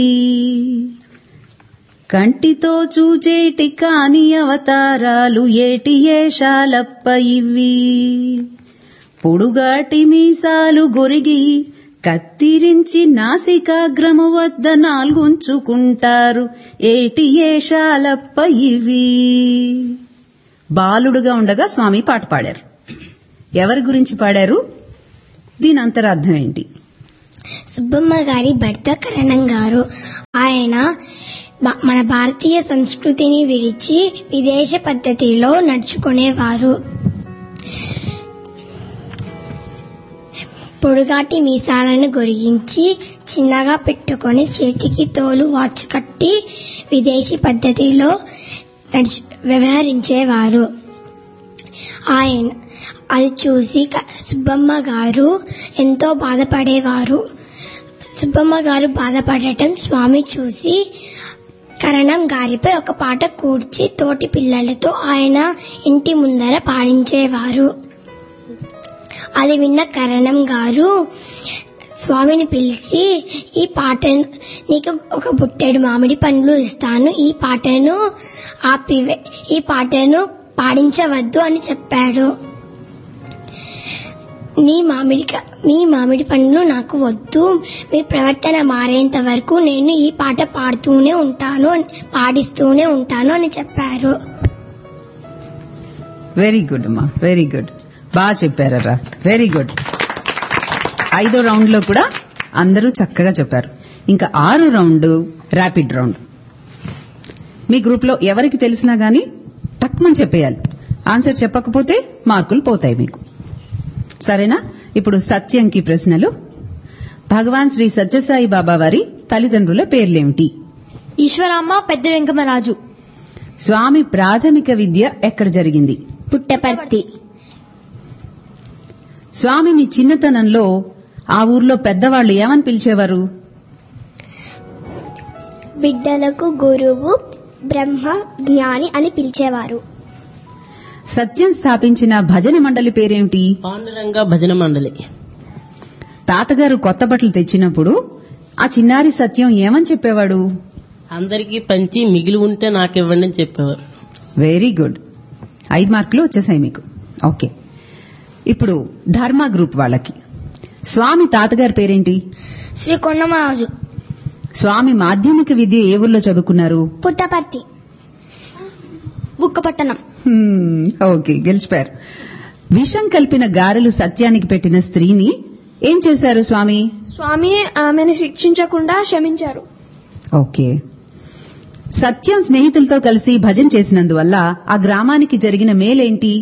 కంటితో చూచేటి కాని అవతారాలు ఏటి ఏషాలప్ప ఇవి పొడుగాటి మీసాలు గొరిగి కత్తిరించి నాసికాగ్రము వద్ద నాల్గుంచుకుంటారు ఏటి ఏషాలప్ప ఇవి బాలుడుగా ఉండగా స్వామి పాట పాడారు ఎవరి గురించి పాడారు దీని అంతరార్థం ఏంటి సుబ్బమ్మ గారి భర్త కరణం గారు ఆయన బ- మన భారతీయ సంస్కృతిని విడిచి విదేశ పద్ధతిలో నడుచుకునేవారు పొడుగాటి మీసాలను గొరిగించి చిన్నగా పెట్టుకొని చేతికి తోలు వాచ్ కట్టి విదేశీ పద్ధతిలో నడుచు వ్యవహరించేవారు ఆయన అది చూసి క- సుబ్బమ్మ గారు ఎంతో బాధపడేవారు సుబ్బమ్మ గారు బాధపడటం స్వామి చూసి కరణం గారిపై ఒక పాట కూర్చి తోటి పిల్లలతో ఆయన ఇంటి ముందర పాడించేవారు అది విన్న కరణం గారు స్వామిని పిలిచి ఈ పాటను నీకు ఒక బుట్టెడు మామిడి పండ్లు ఇస్తాను ఈ పాటను ఆపివే ఈ పాటను పాడించవద్దు అని చెప్పాడు నీ మామిడి క- మీ మామిడి పండ్లు నాకు వద్దు మీ ప్రవర్తన మారేంత వరకు నేను ఈ పాట పాడుతూనే ఉంటాను పాడిస్తూనే ఉంటాను అని చెప్పారు వెరీ గుడ్ అమ్మా వెరీ గుడ్ బాగా చెప్పారరా వెరీ గుడ్ ఐదో రౌండ్ లో కూడా అందరూ చక్కగా చెప్పారు ఇంకా ఆరు రౌండ్ ర్యాపిడ్ రౌండ్ మీ గ్రూప్ లో ఎవరికి తెలిసినా గానీ టక్మని చెప్పేయాలి ఆన్సర్ చెప్పకపోతే మార్కులు పోతాయి మీకు సరేనా ఇప్పుడు సత్యంకి ప్రశ్నలు భగవాన్ శ్రీ సత్యసాయి బాబా వారి తల్లిదండ్రుల పేర్లేమిటి ఈశ్వరమ్మ పెద్ద వెంకమరాజు స్వామి ప్రాథమిక విద్య ఎక్కడ జరిగింది పుట్టపర్తి స్వామిని చిన్నతనంలో ఆ ఊర్లో పెద్దవాళ్లు ఏమని పిలిచేవారు బిడ్డలకు గురువు బ్రహ్మ జ్ఞాని అని పిలిచేవారు సత్యం స్థాపించిన భజన మండలి పేరేమిటి పాండురంగ భజన మండలి తాతగారు కొత్త బట్టలు తెచ్చినప్పుడు ఆ చిన్నారి సత్యం ఏమని చెప్పేవాడు అందరికీ పంచి మిగిలి ఉంటే నాకివ్వండి అని చెప్పేవారు వెరీ గుడ్ ఐదు మార్కులు వచ్చేసాయి మీకు ఓకే ఇప్పుడు ధర్మ గ్రూప్ వాళ్ళకి స్వామి తాతగారి పేరేంటి శ్రీ కొండమరాజు స్వామి మాధ్యమిక విద్య ఏ ఊర్లో చదువుకున్నారు పుట్టపర్తి బుక్కపట్టణం హ్మ్, ఓకే గెలిచిపోయారు విషం కలిపిన గారెలు సత్యానికి పెట్టిన స్త్రీని ఏం చేశారు స్వామి స్వామి ఆమెను శిక్షించకుండా క్షమించారు ఓకే సత్యం స్నేహితులతో కలిసి భజన చేసినందువల్ల ఆ గ్రామానికి జరిగిన మేలేంటి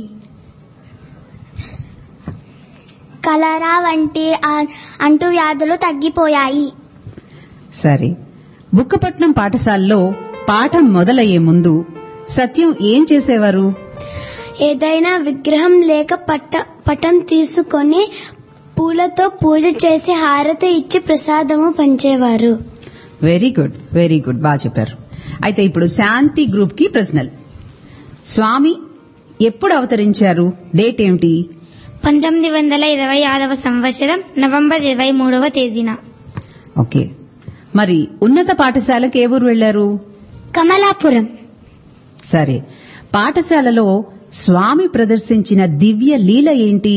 కలరా వంటి అంటువ్యాధులు తగ్గిపోయాయి సరే బుక్కపట్నం పాఠశాలలో పాఠం మొదలయ్యే ముందు సత్యం ఏం చేసేవారు ఏదైనా విగ్రహం లేక పట్ట పటం తీసుకొని పూలతో పూజ చేసి హారతి ఇచ్చి ప్రసాదము పంచేవారు వెరీ గుడ్ వెరీ గుడ్ బాగా చెప్పారు అయితే ఇప్పుడు శాంతి గ్రూప్ కి ప్రశ్నలు స్వామి ఎప్పుడు అవతరించారు డేట్ ఏమిటి పంతొమ్మిది వందల ఇరవై ఆరవ సంవత్సరం నవంబర్ ఇరవై మూడవ తేదీన ఓకే మరి ఉన్నత పాఠశాలకు ఏ ఊరు వెళ్లారు కమలాపురం సరే పాఠశాలలో స్వామి ప్రదర్శించిన దివ్య లీల ఏంటి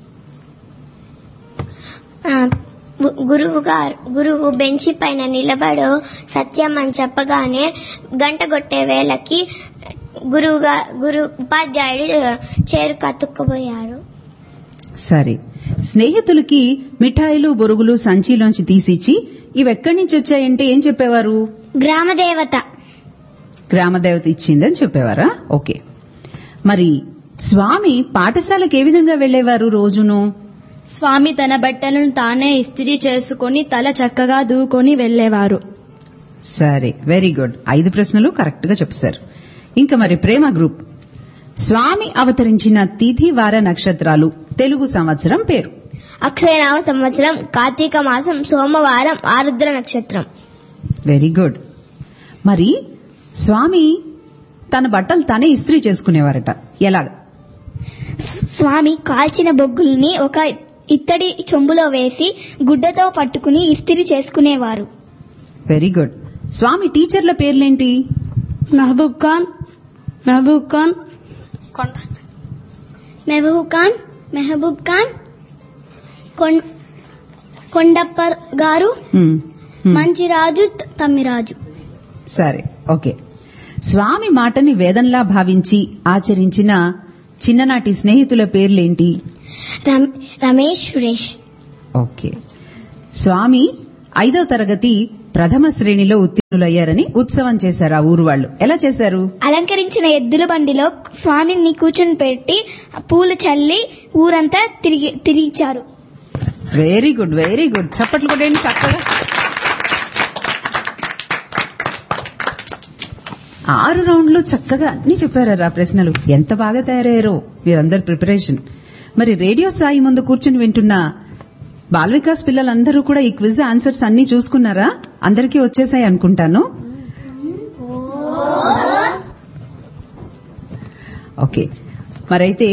ఆ, గు- గురువు గారు గురువు బెంచి పైన నిలబడు సత్యం అని చెప్పగానే గంట కొట్టే వేళకి గురువుగా గురు ఉపాధ్యాయుడు చేరు కతుక్కుపోయారు సరే స్నేహితులకి మిఠాయిలు బొరుగులు సంచిలోంచి తీసిచ్చి ఇవెక్కడి నుంచి వచ్చాయంటే ఏం చెప్పేవారు గ్రామదేవత గ్రామదేవత ఇచ్చిందని చెప్పేవారా ఓకే మరి స్వామి పాఠశాలకు ఏ విధంగా వెళ్లేవారు రోజును స్వామి తన బట్టలను తానే ఇస్త్రీ చేసుకొని తల చక్కగా దూకొని వెళ్లేవారు సరే వెరీ గుడ్ ఐదు ప్రశ్నలు కరెక్ట్ గా చెప్పారు ఇంకా మరి ప్రేమ గ్రూప్ స్వామి అవతరించిన తిథి వార నక్షత్రాలు తెలుగు సంవత్సరం పేరు అక్షయనామ సంవత్సరం కార్తీక మాసం సోమవారం ఆరుద్ర నక్షత్రం వెరీ గుడ్ మరి స్వామి తన బట్టలు తనే ఇస్త్రీ చేసుకునేవారట ఎలాగ స్వామి కాల్చిన బొగ్గుల్ని ఒక ఇత్తడి చెంబులో వేసి గుడ్డతో పట్టుకుని ఇస్తిరి చేసుకునేవారు వెరీ గుడ్ స్వామి టీచర్ల పేర్లేంటి మహబూబ్ ఖాన్ మహబూబ్ ఖాన్ మెహబూబ్ ఖాన్ మెహబూబ్ ఖాన్ కొం- కొండప్ప గారు హ్మ్. హ్మ్. మంచిరాజు త- తమ్మిరాజు సరే ఓకే స్వామి మాటని వేదంలా భావించి ఆచరించిన చిన్ననాటి స్నేహితుల పేర్లేంటి రమ్- రమేష్ సురేష్ ఓకే స్వామి ఐదో తరగతి ప్రథమ శ్రేణిలో ఉత్తీర్ణులయ్యారని ఉత్సవం చేశారు ఆ ఊరు వాళ్ళు ఎలా చేశారు అలంకరించిన ఎద్దుల బండిలో స్వామిని కూర్చుని పెట్టి పూలు చల్లి ఊరంతా తిరిగి తిరిగిచ్చారు వెరీ గుడ్ వెరీ గుడ్ చప్పట్లు కొట్టండి చక్కగా ఆరు రౌండ్లు చక్కగా అన్ని చెప్పారా ప్రశ్నలు ఎంత బాగా తయారయ్యారో మీరందరు ప్రిపరేషన్ మరి రేడియో సాయి ముందు కూర్చుని వింటున్న బాల్ వికాస్ పిల్లలందరూ కూడా ఈ క్విజ్ ఆన్సర్స్ అన్ని చూసుకున్నారా అందరికీ వచ్చేసాయి అనుకుంటాను ఓకే మరైతే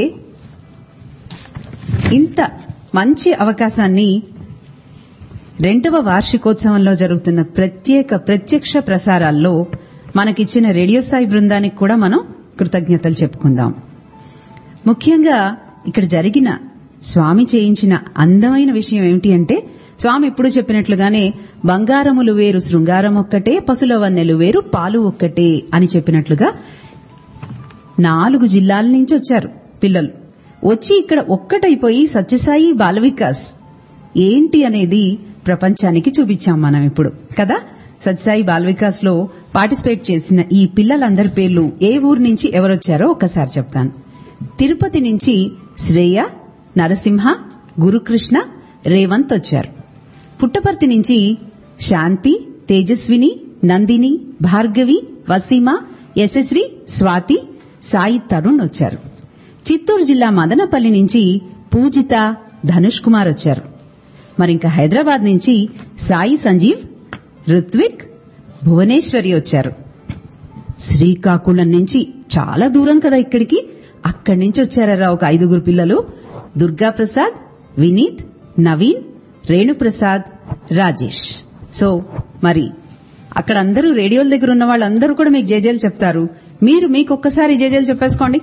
ఇంత మంచి అవకాశాన్ని రెండవ వార్షికోత్సవంలో జరుగుతున్న ప్రత్యేక ప్రత్యక్ష ప్రసారాల్లో మనకిచ్చిన రేడియో సాయి బృందానికి కూడా మనం కృతజ్ఞతలు చెప్పుకుందాం ముఖ్యంగా ఇక్కడ జరిగిన స్వామి చేయించిన అందమైన విషయం ఏమిటి అంటే స్వామి ఎప్పుడు చెప్పినట్లుగానే బంగారములు వేరు శృంగారం ఒక్కటే పసుల వన్నెలు వేరు పాలు ఒక్కటే అని చెప్పినట్లుగా నాలుగు జిల్లాల నుంచి వచ్చారు పిల్లలు వచ్చి ఇక్కడ ఒక్కటైపోయి సత్యసాయి బాల వికాస్ ఏంటి అనేది ప్రపంచానికి చూపించాం మనం ఇప్పుడు కదా సత్యసాయి బాల వికాస్ లో పార్టిసిపేట్ చేసిన ఈ పిల్లలందరి పేర్లు ఏ ఊరు నుంచి ఎవరొచ్చారో ఒక్కసారి చెప్తాను తిరుపతి నుంచి శ్రేయ నరసింహ గురుకృష్ణ రేవంత్ వచ్చారు పుట్టపర్తి నుంచి శాంతి తేజస్విని నందిని భార్గవి వసీమ యశశ్రీ స్వాతి సాయి తరుణ్ వచ్చారు చిత్తూరు జిల్లా మదనపల్లి నుంచి పూజిత ధనుష్ కుమార్ వచ్చారు మరింక హైదరాబాద్ నుంచి సాయి సంజీవ్ రుత్విక్ భువనేశ్వరి వచ్చారు శ్రీకాకుళం నుంచి చాలా దూరం కదా ఇక్కడికి అక్కడి నుంచి వచ్చారా ఒక ఐదుగురు పిల్లలు దుర్గా ప్రసాద్ వినీత్ నవీన్ రేణుప్రసాద్ రాజేష్ సో మరి అక్కడ అందరూ రేడియోల దగ్గర ఉన్న వాళ్ళందరూ కూడా మీకు జేజేలు చెప్తారు మీరు మీకు ఒక్కసారి జేజేలు చెప్పేసుకోండి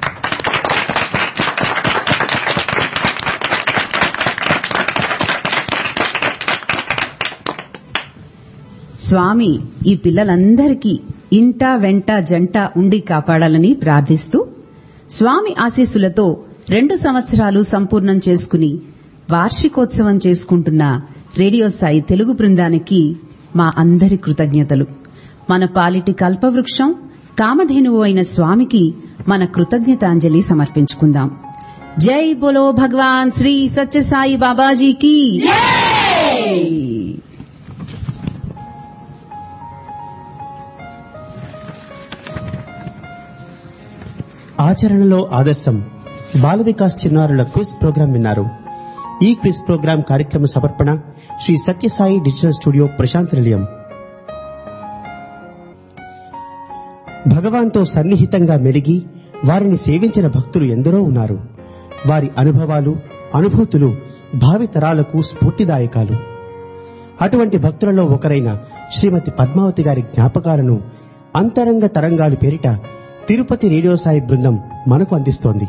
స్వామి ఈ పిల్లలందరికీ ఇంట వెంట జంట ఉండి కాపాడాలని ప్రార్థిస్తూ స్వామి ఆశీస్సులతో రెండు సంవత్సరాలు సంపూర్ణం చేసుకుని వార్షికోత్సవం చేసుకుంటున్న రేడియో సాయి తెలుగు బృందానికి మా అందరి కృతజ్ఞతలు మన పాలిటి కల్పవృక్షం కామధేనువు అయిన స్వామికి మన కృతజ్ఞతాంజలి సమర్పించుకుందాం జై బోలో భగవాన్ శ్రీ సత్యసాయి బాబాజీకి ఆచరణలో ఆదర్శం బాల వికాస్ చిన్నారుల క్విజ్ ప్రోగ్రాం విన్నారు ఈ క్విజ్ ప్రోగ్రాం కార్యక్రమ సమర్పణ శ్రీ సత్యసాయి డిజిటల్ స్టూడియో ప్రశాంత్ నిలయం భగవాన్తో సన్నిహితంగా మెలిగి వారిని సేవించిన భక్తులు ఎందరో ఉన్నారు వారి అనుభవాలు అనుభూతులు భావి తరాలకు స్ఫూర్తిదాయకాలు అటువంటి భక్తులలో ఒకరైన శ్రీమతి పద్మావతి గారి జ్ఞాపకాలను అంతరంగ తరంగాలు పేరిట తిరుపతి రేడియో సాయి బృందం మనకు అందిస్తోంది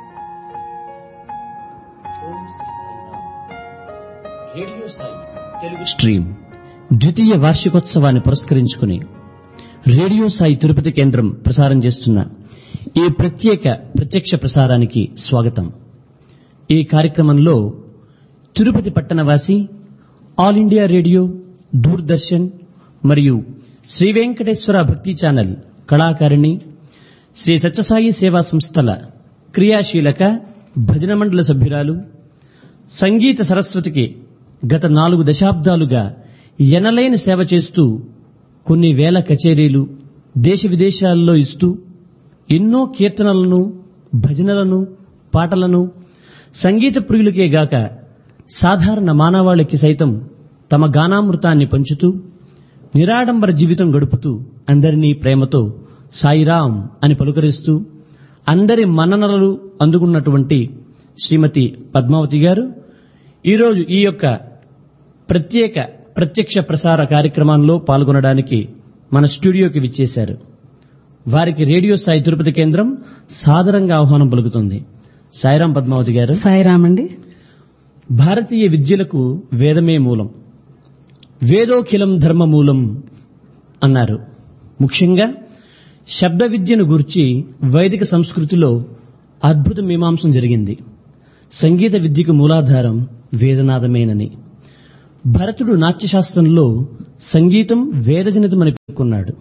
స్ట్రీమ్ ద్వితీయ వార్షికోత్సవాన్ని పురస్కరించుకుని రేడియో సాయి తిరుపతి కేంద్రం ప్రసారం చేస్తున్న ఈ ప్రత్యేక ప్రత్యక్ష ప్రసారానికి స్వాగతం ఈ కార్యక్రమంలో తిరుపతి పట్టణవాసి ఆల్ ఇండియా రేడియో దూరదర్శన్ మరియు శ్రీ వెంకటేశ్వర భక్తి ఛానల్ కళాకారిణి శ్రీ సత్యసాయి సేవా సంస్థల క్రియాశీలక భజన మండల సభ్యురాలు సంగీత సరస్వతికి గత నాలుగు దశాబ్దాలుగా ఎనలేని సేవ చేస్తూ కొన్ని వేల కచేరీలు దేశ విదేశాల్లో ఇస్తూ ఎన్నో కీర్తనలను భజనలను పాటలను సంగీత ప్రియులకే గాక సాధారణ మానవాళికి సైతం తమ గానామృతాన్ని పంచుతూ నిరాడంబర జీవితం గడుపుతూ అందరినీ ప్రేమతో సాయిరాం అని పలుకరిస్తూ అందరి మన్ననలు అందుకున్నటువంటి శ్రీమతి పద్మావతి గారు ఈరోజు ఈ యొక్క ప్రత్యేక ప్రత్యక్ష ప్రసార కార్యక్రమంలో పాల్గొనడానికి మన స్టూడియోకి విచ్చేశారు వారికి రేడియో సాయి తిరుపతి కేంద్రం సాదరంగా ఆహ్వానం పలుకుతుంది సాయిరాం పద్మావతి గారు సాయిరామండి భారతీయ విద్యలకు వేదమే మూలం వేదోఖిలం ధర్మ మూలం అన్నారు ముఖ్యంగా శబ్ద విద్యను గూర్చి వైదిక సంస్కృతిలో అద్భుత మీమాంసం జరిగింది సంగీత విద్యకు మూలాధారం వేదనాదమేనని భరతుడు నాట్యశాస్త్రంలో సంగీతం వేదజనితమని పేర్కొన్నాడు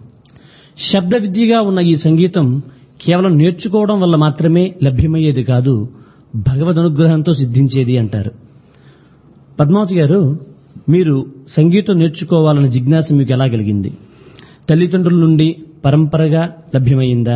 శబ్ద విద్యగా ఉన్న ఈ సంగీతం కేవలం నేర్చుకోవడం వల్ల మాత్రమే లభ్యమయ్యేది కాదు భగవద్ అనుగ్రహంతో సిద్ధించేది అంటారు పద్మావతి గారు మీరు సంగీతం నేర్చుకోవాలన్న జిజ్ఞాస మీకు ఎలా కలిగింది తల్లిదండ్రుల నుండి పరంపరగా లభ్యమైందా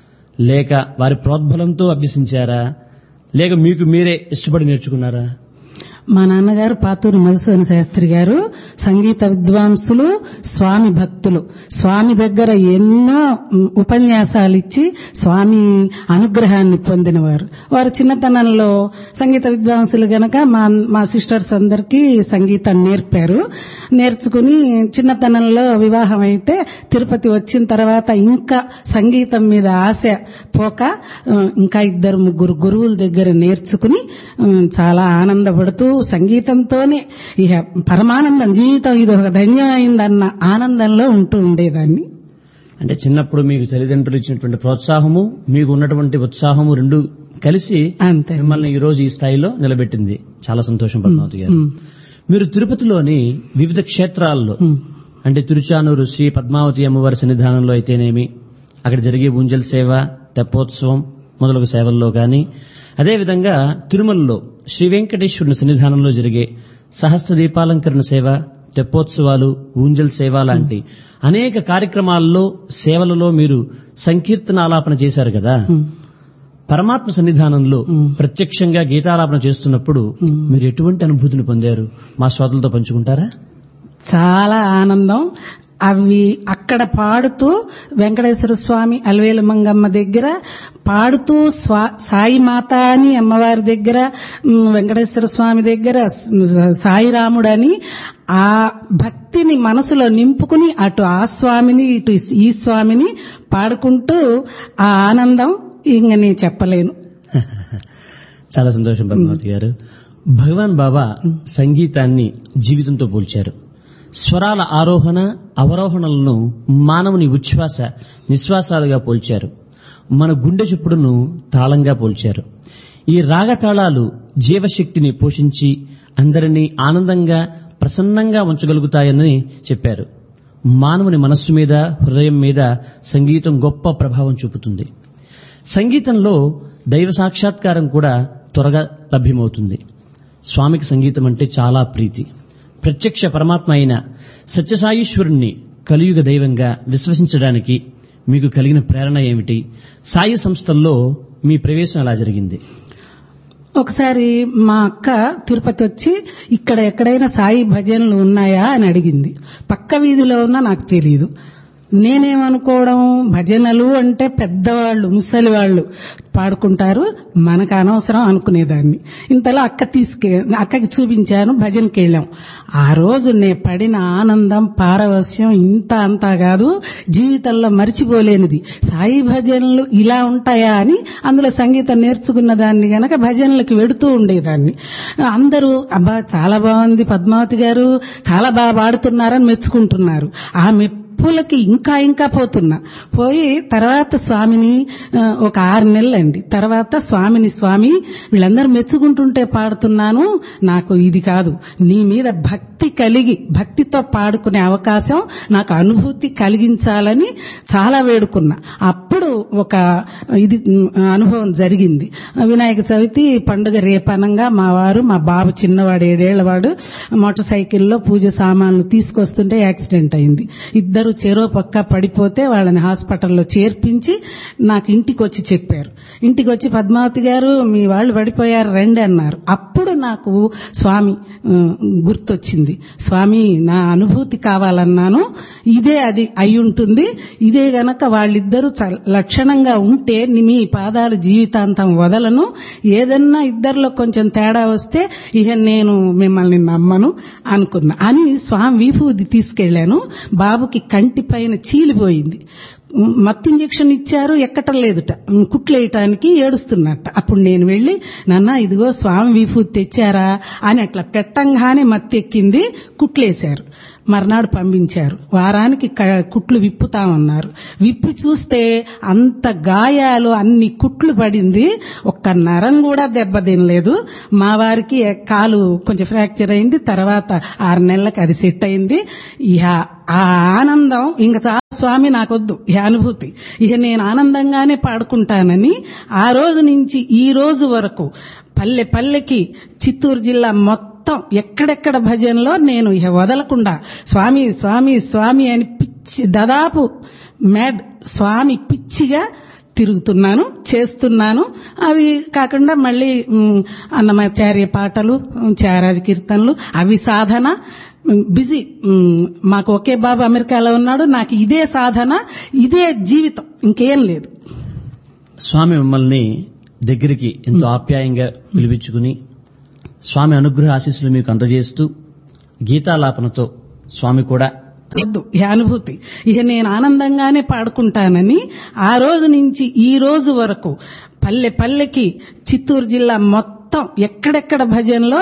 లేక వారి ప్రోద్బలంతో అభ్యసించారా లేక మీకు మీరే ఇష్టపడి నేర్చుకున్నారా మా నాన్నగారు పాతూరు మధుసూదన శాస్త్రి గారు సంగీత విద్వాంసులు స్వామి భక్తులు స్వామి దగ్గర ఎన్నో ఉమ్, ఉపన్యాసాలు ఇచ్చి స్వామి అనుగ్రహాన్ని పొందినవారు వారు చిన్నతనంలో సంగీత విద్వాంసులు గనక మా మా సిస్టర్స్ అందరికీ సంగీతం నేర్పారు నేర్చుకుని చిన్నతనంలో వివాహం అయితే తిరుపతి వచ్చిన తర్వాత ఇంకా సంగీతం మీద ఆశ పోక ఉమ్, ఇంకా ఇద్దరు ముగ్గురు గురువుల దగ్గర నేర్చుకుని ఉమ్, చాలా ఆనందపడుతూ సంగీతంతోనే ఇక పరమానందం జీవితం ఇది ఒక ధన్యమైందన్న ఆనందంలో ఉంటూ ఉండేదాన్ని అంటే చిన్నప్పుడు మీకు తల్లిదండ్రులు ఇచ్చినటువంటి ప్రోత్సాహము మీకు ఉన్నటువంటి ఉత్సాహము రెండు కలిసి అంతే మిమ్మల్ని ఈ రోజు ఈ స్థాయిలో నిలబెట్టింది చాలా సంతోషం పద్మావతి గారు ఉమ్, మీరు తిరుపతిలోని వివిధ క్షేత్రాల్లో ఉమ్, అంటే తిరుచానూరు శ్రీ పద్మావతి అమ్మవారి సన్నిధానంలో అయితేనేమి అక్కడ జరిగే ఊంజల్ సేవ తెప్పోత్సవం మొదలగు సేవల్లో కానీ అదేవిధంగా తిరుమలలో శ్రీ వెంకటేశ్వరుని సన్నిధానంలో జరిగే సహస్ర దీపాలంకరణ సేవ తెప్పోత్సవాలు ఊంజల్ సేవ లాంటి అనేక కార్యక్రమాల్లో సేవలలో మీరు సంకీర్తన ఆలాపన చేశారు కదా ఉమ్. పరమాత్మ సన్నిధానంలో మ్. ప్రత్యక్షంగా గీతాలాపన చేస్తున్నప్పుడు మ్. మీరు ఎటువంటి అనుభూతిని పొందారు మా శ్రోతలతో పంచుకుంటారా చాలా ఆనందం అవి అక్కడ పాడుతూ వెంకటేశ్వర స్వామి అలవేలు మంగమ్మ దగ్గర పాడుతూ స్వా- సాయి మాత అని అమ్మవారి దగ్గర ఉమ్, వెంకటేశ్వర స్వామి దగ్గర స- సాయిరాముడు అని ఆ భక్తిని మనసులో నింపుకుని అటు ఆ స్వామిని ఇటు ఈ స్వామిని పాడుకుంటూ ఆ ఆనందం ఇంక నేను చెప్పలేను చాలా సంతోషం పద్మావతి గారు భగవాన్ బాబా సంగీతాన్ని జీవితంతో పోల్చారు స్వరాల ఆరోహణ అవరోహణలను మానవుని ఉచ్ఛ్వాస నిశ్వాసాలుగా పోల్చారు మన గుండె చప్పుడును తాళంగా పోల్చారు ఈ రాగతాళాలు జీవశక్తిని పోషించి అందరినీ ఆనందంగా ప్రసన్నంగా ఉంచగలుగుతాయని చెప్పారు మానవుని మనస్సు మీద హృదయం మీద సంగీతం గొప్ప ప్రభావం చూపుతుంది సంగీతంలో దైవ సాక్షాత్కారం కూడా త్వరగా లభ్యమవుతుంది స్వామికి సంగీతం అంటే చాలా ప్రీతి ప్రత్యక్ష పరమాత్మ అయిన సత్యసాయీశ్వరుణ్ణి కలియుగ దైవంగా విశ్వసించడానికి మీకు కలిగిన ప్రేరణ ఏమిటి సాయి సంస్థల్లో మీ ప్రవేశం ఎలా జరిగింది ఒకసారి మా అక్క తిరుపతి వచ్చి ఇక్కడ ఎక్కడైనా సాయి భజనలు ఉన్నాయా అని అడిగింది పక్క వీధిలో ఉన్నా నాకు తెలియదు నేనేమనుకోవడం భజనలు అంటే పెద్దవాళ్ళు ముసలి వాళ్ళు పాడుకుంటారు మనకు అనవసరం అనుకునేదాన్ని ఇంతలో అక్క తీసుకే అక్కకి చూపించాను భజనకి వెళ్ళాం ఆ రోజు నే పడిన ఆనందం పారవస్యం ఇంత అంతా కాదు జీవితంలో మర్చిపోలేనిది సాయి భజనలు ఇలా ఉంటాయా అని అందులో సంగీతం నేర్చుకున్న దాన్ని గనక భజనలకు వెడుతూ ఉండేదాన్ని అందరూ అబ్బా చాలా బాగుంది పద్మావతి గారు చాలా బాగా పాడుతున్నారని మెచ్చుకుంటున్నారు ఆ మెప్పులకి ఇంకా ఇంకా పోతున్నా పోయి తర్వాత స్వామిని ఆ, ఒక ఆరు నెలలండి తర్వాత స్వామిని స్వామి వీళ్ళందరూ మెచ్చుకుంటుంటే పాడుతున్నాను నాకు ఇది కాదు నీ మీద భక్తి కలిగి భక్తితో పాడుకునే అవకాశం నాకు అనుభూతి కలిగించాలని చాలా వేడుకున్నా అప్పుడు ఒక ఇది ఉమ్, అనుభవం జరిగింది వినాయక చవితి పండుగ రేపనంగా మా వారు మా బాబు చిన్నవాడు ఏడేళ్లవాడు మోటార్ సైకిల్లో పూజ సామాన్లు తీసుకొస్తుంటే యాక్సిడెంట్ అయింది ఇద్దరు ఇద్దరు చెరో పక్క పడిపోతే వాళ్ళని హాస్పిటల్లో చేర్పించి నాకు ఇంటికి వచ్చి చెప్పారు ఇంటికి వచ్చి పద్మావతి గారు మీ వాళ్ళు పడిపోయారు రండి అన్నారు అప్పుడు నాకు స్వామి ఉమ్, గుర్తొచ్చింది స్వామి నా అనుభూతి కావాలన్నాను ఇదే అది అయి ఉంటుంది ఇదే గనక వాళ్ళిద్దరూ చ- లక్షణంగా ఉంటే ని- మీ పాదాలు జీవితాంతం వదలను ఏదన్నా ఇద్దరిలో కొంచెం తేడా వస్తే ఇక నేను మిమ్మల్ని నమ్మను అనుకున్నా అని స్వామి విభూది తీసుకెళ్లాను బాబుకి కంటి పైన చీలిపోయింది ఉమ్, మత్తు ఇంజెక్షన్ ఇచ్చారు ఎక్కటం లేదుట ఉమ్, కుట్లేయటానికి ఏడుస్తున్నట్ట అప్పుడు నేను వెళ్లి నాన్న ఇదిగో స్వామి విభూతి తెచ్చారా అని అట్లా పెట్టంగానే మత్తు ఎక్కింది కుట్లేశారు మర్నాడు పంపించారు వారానికి క- కుట్లు విప్పుతామన్నారు విప్పి చూస్తే అంత గాయాలు అన్ని కుట్లు పడింది ఒక్క నరం కూడా దెబ్బతినలేదు మా వారికి కాలు కొంచెం ఫ్రాక్చర్ అయింది తర్వాత ఆరు నెలలకు అది సెట్ అయింది ఇక ఆ ఆనందం ఇంక చాలా స్వామి నాకొద్దు ఈ అనుభూతి ఇక నేను ఆనందంగానే పాడుకుంటానని ఆ రోజు నుంచి ఈ రోజు వరకు పల్లె పల్లెకి చిత్తూరు జిల్లా మొత్తం ఎక్కడెక్కడ భజనలో నేను ఇక వదలకుండా స్వామి స్వామి స్వామి అని పిచ్చి దాదాపు మ్యాడ్ స్వామి పిచ్చిగా తిరుగుతున్నాను చేస్తున్నాను అవి కాకుండా మళ్ళీ ఉమ్, అన్నమాచార్య పాటలు ఉమ్, త్యాగరాజ కీర్తనలు అవి సాధన ఉమ్, బిజీ ఉమ్, మాకు ఒకే బాబు అమెరికాలో ఉన్నాడు నాకు ఇదే సాధన ఇదే జీవితం ఇంకేం లేదు స్వామి మిమ్మల్ని దగ్గరికి ఎంతో ఆప్యాయంగా పిలిపించుకుని స్వామి అనుగ్రహ ఆశీస్సులు మీకు అందజేస్తూ గీతాలాపనతో స్వామి కూడా వద్దు ఈ అనుభూతి ఇక నేను ఆనందంగానే పాడుకుంటానని ఆ రోజు నుంచి ఈ రోజు వరకు పల్లె పల్లెకి చిత్తూరు జిల్లా మొత్తం ఎక్కడెక్కడ భజనలో